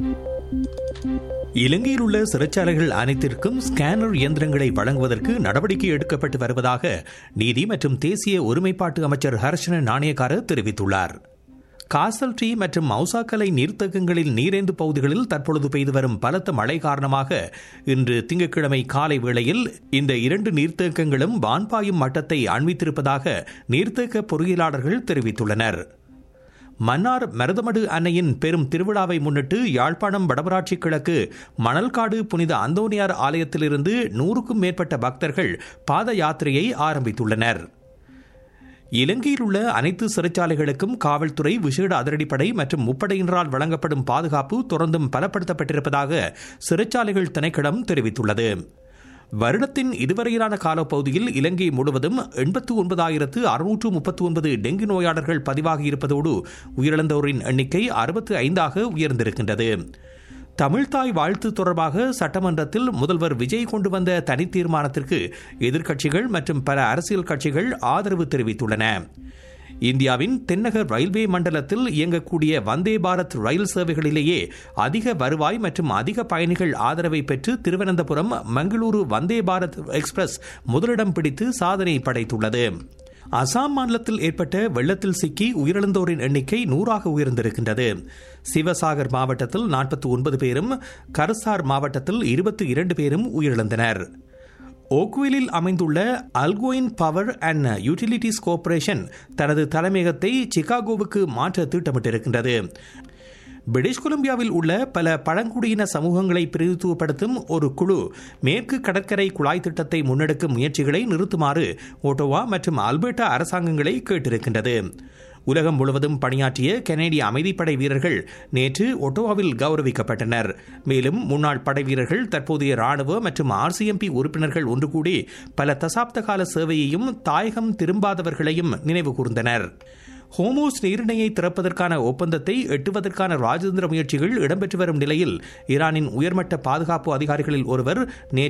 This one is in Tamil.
இலங்கையில் உள்ள சிறைச்சாலைகள் அனைத்திற்கும் ஸ்கேனர் இயந்திரங்களை வழங்குவதற்கு நடவடிக்கை எடுக்கப்பட்டு வருவதாக நீதி மற்றும் தேசிய ஒருமைப்பாட்டு அமைச்சர் ஹர்ஷன நாணயக்கார தெரிவித்துள்ளார் காசல் ட்ரீ மற்றும் மவுசாக்கலை நீர்த்தேக்கங்களில் நீரேந்து பகுதிகளில் தற்பொழுது பெய்து வரும் பலத்த மழை காரணமாக இன்று திங்கட்கிழமை காலை வேளையில் இந்த இரண்டு நீர்த்தேக்கங்களும் வான்பாயும் மட்டத்தை அண்மித்திருப்பதாக நீர்த்தேக்க பொறியியலாளர்கள் தெரிவித்துள்ளனர் மன்னார் மருதமடு அன்னையின் பெரும் திருவிழாவை முன்னிட்டு யாழ்ப்பாணம் வடமராட்சி கிழக்கு மணல்காடு புனித அந்தோனியார் ஆலயத்திலிருந்து நூறுக்கும் மேற்பட்ட பக்தர்கள் பாத யாத்திரையை ஆரம்பித்துள்ளனர் இலங்கையில் உள்ள அனைத்து சிறைச்சாலைகளுக்கும் காவல்துறை விசேட அதிரடிப்படை மற்றும் முப்படையினரால் வழங்கப்படும் பாதுகாப்பு தொடர்ந்தும் பலப்படுத்தப்பட்டிருப்பதாக சிறைச்சாலைகள் திணைக்களம் தெரிவித்துள்ளது வருடத்தின் இதுவரையிலான காலப்பகுதியில் இலங்கை முழுவதும் எண்பத்து ஒன்பதாயிரத்து அறுநூற்று முப்பத்தி ஒன்பது டெங்கு நோயாளர்கள் பதிவாகி இருப்பதோடு உயிரிழந்தோரின் எண்ணிக்கை அறுபத்து ஐந்தாக உயர்ந்திருக்கின்றது தமிழ்தாய் வாழ்த்து தொடர்பாக சட்டமன்றத்தில் முதல்வர் விஜய் கொண்டு வந்த தனி தீர்மானத்திற்கு எதிர்க்கட்சிகள் மற்றும் பல அரசியல் கட்சிகள் ஆதரவு தெரிவித்துள்ளன இந்தியாவின் தென்னக ரயில்வே மண்டலத்தில் இயங்கக்கூடிய வந்தே பாரத் ரயில் சேவைகளிலேயே அதிக வருவாய் மற்றும் அதிக பயணிகள் ஆதரவை பெற்று திருவனந்தபுரம் மங்களூரு வந்தே பாரத் எக்ஸ்பிரஸ் முதலிடம் பிடித்து சாதனை படைத்துள்ளது அசாம் மாநிலத்தில் ஏற்பட்ட வெள்ளத்தில் சிக்கி உயிரிழந்தோரின் எண்ணிக்கை நூறாக உயர்ந்திருக்கின்றது சிவசாகர் மாவட்டத்தில் நாற்பத்தி ஒன்பது பேரும் கர்சார் மாவட்டத்தில் இருபத்தி இரண்டு பேரும் உயிரிழந்தனர் ஓக்விலில் அமைந்துள்ள Algonquin power and utilities corporation தனது தலைமையகத்தை சிகாகோவுக்கு மாற்ற திட்டமிட்டிருக்கின்றது பிரிட்டிஷ் கொலம்பியாவில் உள்ள பல பழங்குடியின சமூகங்களை பிரதித்துவப்படுத்தும் ஒரு குழு மேற்கு கடற்கரை குழாய் திட்டத்தை முன்னெடுக்கும் முயற்சிகளை நிறுத்துமாறு ஓட்டோவா மற்றும் அல்பர்டா அரசாங்கங்களை கேட்டிருக்கின்றது உலகம் முழுவதும் பணியாற்றிய கனேடிய அமைதிப்படை வீரர்கள் நேற்று ஒட்டோவாவில் கௌரவிக்கப்பட்டனர் மேலும் முன்னாள் படை வீரர்கள் தற்போதைய ராணுவ மற்றும் ஆர்சிஎம்பி உறுப்பினர்கள் ஒன்று கூடி பல தசாப்த கால சேவையையும் தாயகம் திரும்பாதவர்களையும் நினைவு கூர்ந்தனர் ஹோமோஸ் நீரிணையை திறப்பதற்கான ஒப்பந்தத்தை எட்டுவதற்கான ராஜதந்திர முயற்சிகள் இடம்பெற்று வரும் நிலையில் ஈரானின் உயர்மட்ட பாதுகாப்பு அதிகாரிகளில் ஒருவர் நேற்று